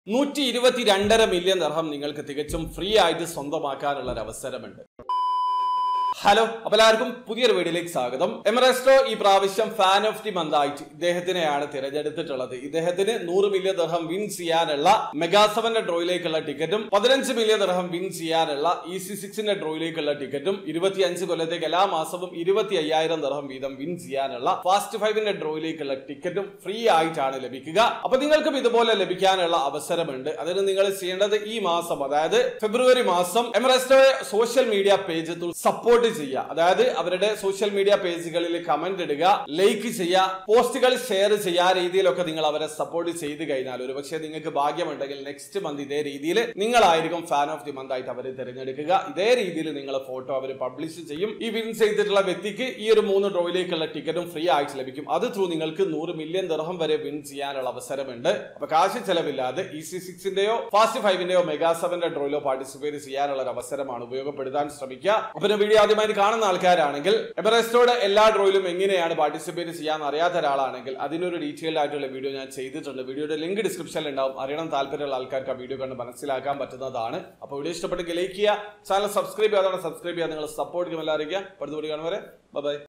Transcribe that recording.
നൂറ്റി ഇരുപത്തി രണ്ടര മില്യൺ ദർഹം നിങ്ങൾക്ക് തികച്ചും ഫ്രീ ആയിട്ട് സ്വന്തമാക്കാനുള്ള ഒരു അവസരമുണ്ട് ഹലോ അപ്പൊ എല്ലാവർക്കും പുതിയൊരു വീഡിയോയിലേക്ക് സ്വാഗതം എമറസ്റ്റോ ഈ പ്രാവശ്യം ഫാൻ ഓഫ് ദി മന്ത് ആയിട്ട് ഇദ്ദേഹത്തിനെയാണ് തിരഞ്ഞെടുത്തിട്ടുള്ളത് ഇദ്ദേഹത്തിന് നൂറ് മില്യൺ ദർഹം വിൻ ചെയ്യാനുള്ള മെഗാസവന്റെ ഡ്രോയിലേക്കുള്ള ടിക്കറ്റും പതിനഞ്ച് മില്യൺ ദർഹം വിൻ ചെയ്യാനുള്ള ഇ സി സിക്സിന്റെ ഡ്രോയിലേക്കുള്ള ടിക്കറ്റും ഇരുപത്തിയഞ്ച് കൊല്ലത്തേക്ക് എല്ലാ മാസവും ഇരുപത്തി അയ്യായിരം ദർഹം വീതം വിൻ ചെയ്യാനുള്ള ഫാസ്റ്റ് ഫൈവിന്റെ ഡ്രോയിലേക്കുള്ള ടിക്കറ്റും ഫ്രീ ആയിട്ടാണ് ലഭിക്കുക അപ്പൊ നിങ്ങൾക്കും ഇതുപോലെ ലഭിക്കാനുള്ള അവസരമുണ്ട് അതിന് നിങ്ങൾ ചെയ്യേണ്ടത് ഈ മാസം അതായത് ഫെബ്രുവരി മാസം എമറസ്റ്റോയെ സോഷ്യൽ മീഡിയ പേജ് സപ്പോർട്ട് ചെയ്യുക അതായത് അവരുടെ സോഷ്യൽ മീഡിയ പേജുകളിൽ കമന്റ് ഇടുക ലൈക്ക് ചെയ്യുക പോസ്റ്റുകൾ ഷെയർ ചെയ്യുക ആ രീതിയിലൊക്കെ നിങ്ങൾ അവരെ സപ്പോർട്ട് ചെയ്ത് കഴിഞ്ഞാൽ ഒരുപക്ഷെ നിങ്ങൾക്ക് ഭാഗ്യമുണ്ടെങ്കിൽ നെക്സ്റ്റ് മന്ത് ഇതേ രീതിയിൽ നിങ്ങളായിരിക്കും ഫാൻ ഓഫ് ദി മന്ത് ആയിട്ട് അവർ തിരഞ്ഞെടുക്കുക ഇതേ രീതിയിൽ നിങ്ങളെ ഫോട്ടോ അവർ പബ്ലിഷ് ചെയ്യും ഈ വിൻ ചെയ്തിട്ടുള്ള വ്യക്തിക്ക് ഈ ഒരു മൂന്ന് ഡ്രോയിലേക്കുള്ള ടിക്കറ്റും ഫ്രീ ആയിട്ട് ലഭിക്കും അത് ത്രൂ നിങ്ങൾക്ക് നൂറ് മില്യൺ ദർഹം വരെ വിൻ ചെയ്യാനുള്ള അവസരമുണ്ട് അപ്പൊ കാശ് ചെലവില്ലാതെ ഇ സി സിക്സിന്റെയോ ഫാസ്റ്റ് ഫൈവിന്റെയോ മെഗാ സെവന്റെ ഡ്രോയിലോ പാർട്ടിസിപ്പേറ്റ് ചെയ്യാനുള്ള ഒരു അവസരമാണ് ഉപയോഗപ്പെടുത്താൻ ശ്രമിക്കുക അപ്പൊ പിന്നെ വീഡിയോ ആദ്യമായി കാണുന്ന ആൾക്കാരാണെങ്കിൽ എവറസ്റ്റോടെ എല്ലാ ഡ്രോയിലും എങ്ങനെയാണ് പാർട്ടിസിപ്പേറ്റ് ചെയ്യാൻ അറിയാത്ത ഒരാളാണെങ്കിൽ അതിനൊരു ഡീറ്റെയിൽഡ് ആയിട്ടുള്ള വീഡിയോ ഞാൻ ചെയ്തിട്ടുണ്ട് വീഡിയോയുടെ ലിങ്ക് ഡിസ്ക്രിപ്ഷനിൽ ഉണ്ടാവും അറിയണം താല്പര്യമുള്ള ആൾക്കാർക്ക് ആ വീഡിയോ കണ്ട് മനസ്സിലാക്കാൻ പറ്റുന്നതാണ് അപ്പോൾ വീഡിയോ ഇഷ്ടപ്പെട്ടെങ്കിൽ ലൈക്ക് ചെയ്യുക ചാനൽ സബ്സ്ക്രൈബ് ചെയ്യാതെ സബ്സ്ക്രൈബ് ചെയ്യാൻ നിങ്ങൾ സപ്പോർട്ട് ചെയ്യുമെല്ലാം അറിയിക്കുക അടുത്ത വീഡിയോ കാണുവരെ ബൈ